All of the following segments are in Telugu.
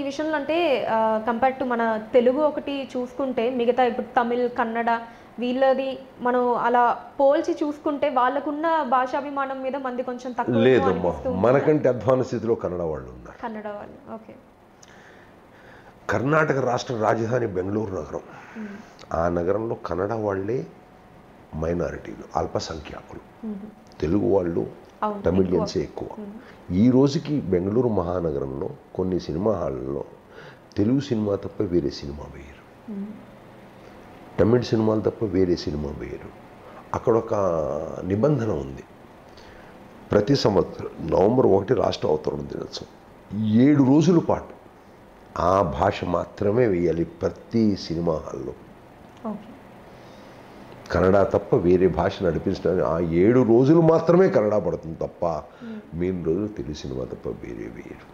విషయంలో అంటే కంపేర్ టు మన తెలుగు ఒకటి చూసుకుంటే మిగతా ఇప్పుడు తమిళ్ కన్నడ వీళ్ళది మనం అలా పోల్చి చూసుకుంటే వాళ్ళకున్న భాషాభిమానం మీద మంది కొంచెం తక్కువ లేదమ్మా అనిపిస్తూ ఉంటుంది. మనకంటే అధ్వాన స్థితిలో కన్నడ వాళ్ళు ఉన్నారు కన్నడ వాళ్ళు ఓకే కర్ణాటక రాష్ట్ర రాజధాని బెంగళూరు నగరం ఆ నగరంలో కన్నడ వాళ్ళే మైనారిటీలు అల్పసంఖ్యాకులు తెలుగు వాళ్ళు అవును, తమిళియన్సే ఎక్కువ ఈ రోజుకి బెంగళూరు మహానగరంలో కొన్ని సినిమా హాళ్ళలో తెలుగు సినిమా తప్ప వేరే సినిమా వేయరు తమిళ సినిమాలు తప్ప వేరే సినిమా వేయరు అక్కడ ఒక నిబంధన ఉంది ప్రతి సంవత్సరం నవంబర్ ఒకటి రాష్ట్ర అవతరణ దినోత్సవం ఏడు రోజుల పాటు ఆ భాష మాత్రమే వేయాలి ప్రతి సినిమా హాల్లో ఓకే కన్నడ తప్ప వేరే భాష నడిపించడానికి ఆ ఏడు రోజులు మాత్రమే కన్నడ పడుతుంది తప్ప మెయిన్ రోజులు తెలుగు సినిమా తప్ప వేరే వేయరు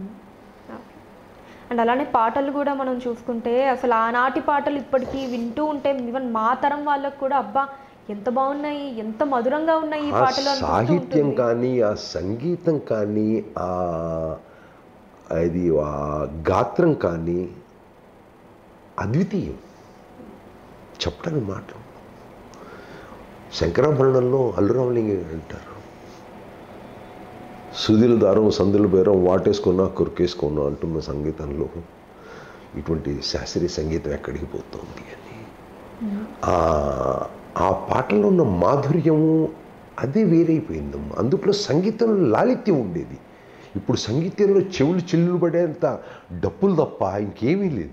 అండ్ అలానే పాటలు కూడా మనం చూసుకుంటే అసలు ఆనాటి పాటలు ఇప్పటికీ వింటూ ఉంటే ఈవెన్ మా తరం వాళ్ళకు కూడా అబ్బా ఎంత బాగున్నాయి ఎంత మధురంగా ఉన్నాయి ఈ ఆ పాటలు అనిపిస్తూ సాహిత్యం ఉంటుంది. కానీ ఆ సంగీతం కానీ ఆ అది ఆ గాత్రం కానీ అద్వితీయం చెప్పడానికి మాటలు శంకరాభరణంలో అల్లురామలింగ అంటారు సుదిల దారం సందుల బేరం వాటేసుకున్నా కొరికేసుకున్నా అంటున్న సంగీతంలో ఇటువంటి శాస్త్రీయ సంగీతం ఎక్కడికి పోతుంది అని ఆ ఆ పాటలో ఉన్న మాధుర్యము అదే వేరైపోయిందమ్మా అందులో సంగీతంలో లాలిత్యం ఉండేది ఇప్పుడు సంగీతంలో చెవులు చిల్లులు పడేంత డప్పులు తప్ప ఇంకేమీ లేదు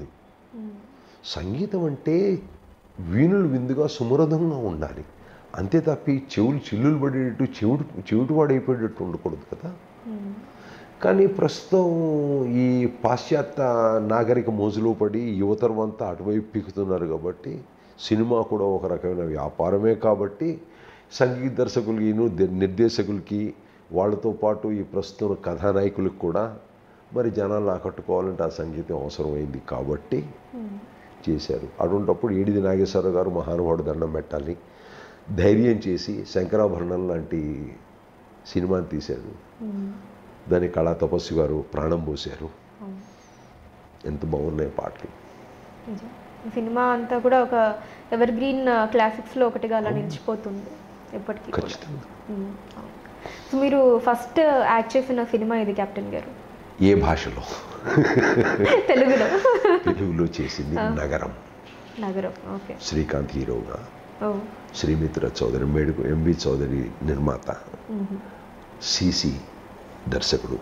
సంగీతం అంటే వీణులు విందుగా సుమరదంగా ఉండాలి అంతే తప్పి చెవులు చిల్లులు పడేటట్టు చెవుడు చెవిటి వాడైపోయేటట్టు ఉండకూడదు కదా కానీ ప్రస్తుతం ఈ పాశ్చాత్య నాగరిక మోజులో పడి యువతరం అంతా అటువైపు పీకుతున్నారు కాబట్టి సినిమా కూడా ఒక రకమైన వ్యాపారమే కాబట్టి సంగీత దర్శకులకి నిర్దేశకులకి వాళ్ళతో పాటు ఈ ప్రస్తుతం కథానాయకులకు కూడా మరి జనాలను ఆకట్టుకోవాలంటే ఆ సంగీతం అవసరమైంది కాబట్టి చేశారు అటువంటప్పుడు ఏడిది నాగేశ్వరరావు గారు మహానుభావుడు దండం పెట్టాలి ధైర్యం చేసి శంకరాభరణం లాంటి సినిమాని తీశాడు దాని కళా తపస్సు గారు ప్రాణం పోశారు అవును. ఎంత బాగున్నాయి పాటలు నిజం. ఈ సినిమా అంతా కూడా ఒక ఎవర్ గ్రీన్ క్లాసిక్స్లో ఒకటిగా అలా నిలిచిపోతుంది ఎప్పటికీ కూడా ఖచ్చితంగా మ్మ్. అవును. సో మీరు ఫస్ట్ యాక్ట్ చేసిన సినిమా ఇది కెప్టెన్ గారు ఏ భాషలో తెలుగులో తెలుగులో చేసింది నగరం నగరం ఓకే శ్రీకాంత్ హీరోగా ఓ శ్రీమిత్ర చౌదరి మేడుకు ఎంవి చౌదరి నిర్మాత మ్మ్. సిసి దర్శకుడు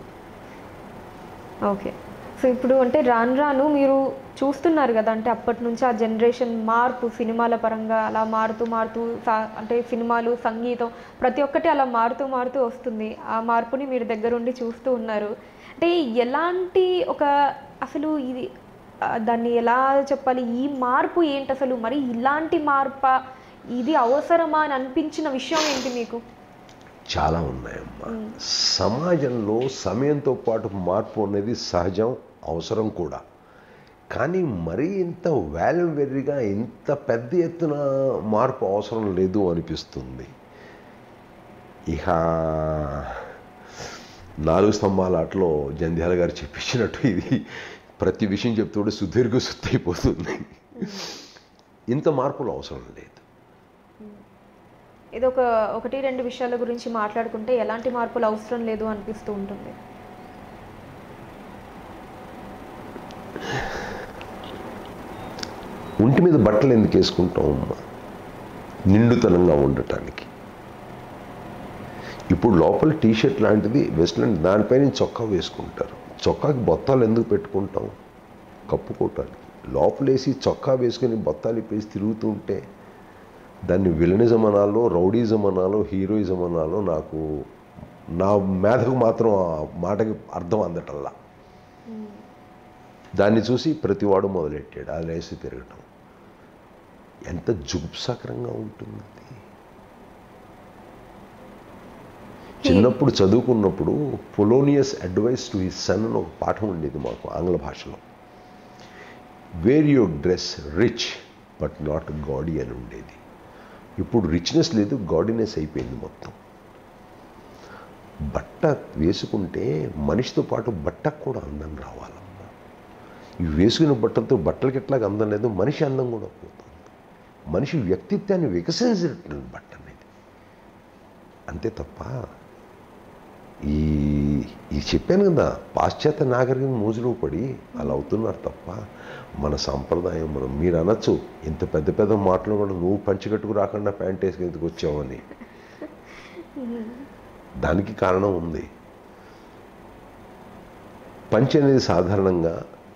ఓకే సో ఇప్పుడు అంటే రాను రాను మీరు చూస్తున్నారు కదా అంటే అప్పటి నుంచి ఆ జనరేషన్ మార్పు సినిమాల పరంగా అలా మారుతూ మారుతూ సా- అంటే సినిమాలు సంగీతం ప్రతి ఒక్కటి అలా మారుతూ మారుతూ వస్తుంది ఆ మార్పుని మీరు దగ్గరుండి చూస్తూ ఉన్నారు అంటే ఎలాంటి ఒక అసలు ఇది ఆ, దాన్ని ఎలా చెప్పాలి ఈ మార్పు ఏంటి అసలు మరి ఇలాంటి మార్పా ఇది అవసరమా అని అనిపించిన విషయం ఏంటి మీకు చాలా ఉన్నాయమ్మా సమాజంలో సమయంతో పాటు మార్పు అనేది సహజం అవసరం కూడా కానీ మరీ ఇంత వేలం వెర్రిగా ఇంత పెద్ద ఎత్తున మార్పు అవసరం లేదు అనిపిస్తుంది ఇక నాలుగు స్తంభాల ఆటలో జంధ్యాల గారు చెప్పించినట్టు ఇది ప్రతి విషయం చెప్తుంటే సుదీర్ఘ సుత్తి అయిపోతుంది ఇంత మార్పులు అవసరం లేదు ఏదో ఒక ఒకటి రెండు విషయాల గురించి మాట్లాడుకుంటే ఎలాంటి మార్పులు అవసరం లేదు అనిపిస్తూ ఉంటుంది ఒంటి మీద బట్టలు ఎందుకు వేసుకుంటాం అమ్మా నిండుతనంగా ఉండటానికి ఇప్పుడు లోపల టీషర్ట్ లాంటిది వెస్ట్రన్ దానిపైన చొక్కా వేసుకుంటారు చొక్కాకి బొత్తాలు ఎందుకు పెట్టుకుంటాం కప్పుకోవటానికి లోపలేసి చొక్కా వేసుకొని బొత్తాలు ఇప్పేసి తిరుగుతూ ఉంటే దాన్ని విలనిజం అనాలో రౌడీజం అనాలో హీరోయిజం అనాలో నాకు నా మేధకు మాత్రం ఆ మాటకి అర్థం అందటల్లా దాన్ని చూసి ప్రతివాడు మొదలెట్టాడు ఆ లేసి తిరగటం ఎంత జుగుప్సాకరంగా ఉంటుంది అది. చిన్నప్పుడు చదువుకున్నప్పుడు Polonius advice to his son అని ఒక పాఠం ఉండేది మాకు ఆంగ్ల భాషలో wear your dress rich but not gaudy అని ఉండేది ఇప్పుడు రిచ్నెస్ లేదు గాడీనెస్ అయిపోయింది మొత్తం బట్ట వేసుకుంటే మనిషితో పాటు బట్టకు కూడా అందం రావాలమ్మా ఈ వేసుకున్న బట్టలతో బట్టలకి ఎట్లాగ అందం లేదు మనిషి అందం కూడా పోతుంది మనిషి వ్యక్తిత్వాన్ని వికసించిన బట్ట అనేది అంతే తప్ప ఈ ఈ చెప్పాను కదా పాశ్చాత్య నాగరికం మోజులో పడి అలా అవుతున్నారు తప్ప మన సాంప్రదాయం మనం మీరు అనొచ్చు ఇంత పెద్ద పెద్ద మాటలు కూడా నువ్వు పంచికట్టుకు రాకుండా ప్యాంట్ వేసుకెందుకు వచ్చావని దానికి కారణం ఉంది పంచి అనేది సాధారణంగా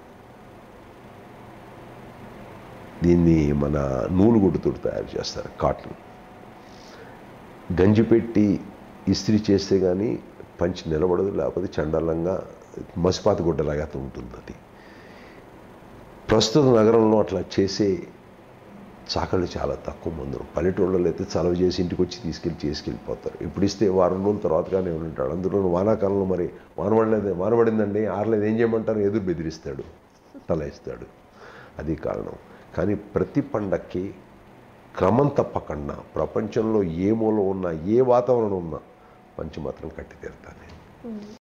దీన్ని మన నూలుగుడ్డుతో తయారు చేస్తారు కాటన్ గంజి పెట్టి ఇస్త్రీ చేస్తే కానీ పంచి నిలబడదు లేకపోతే చండాలంగా మసిపాత గుడ్డలాగా ఉంటుంది అది ప్రస్తుత నగరంలో అట్లా చేసే చాకళ్ళు చాలా తక్కువ మంది ఉన్నారు. పల్లెటూళ్ళలో అయితే చలవ చేసి ఇంటికి వచ్చి తీసుకెళ్ళి చేసుకెళ్ళిపోతారు ఇప్పుడు ఇస్తే వారం రోజుల తర్వాతగానే ఉంటాడు అందులో వానాకాలంలో మరి వానబడలేదు వానబడిందండి ఆరలేదు ఏం చేయమంటారు ఎదురు బెదిరిస్తాడు తల ఇస్తాడు అది కారణం కానీ ప్రతి పండక్కి క్రమం తప్పకుండా ప్రపంచంలో ఏ మూల ఉన్నా ఏ వాతావరణం ఉన్నా పంచి మాత్రం కట్టి తీరుతాను నేను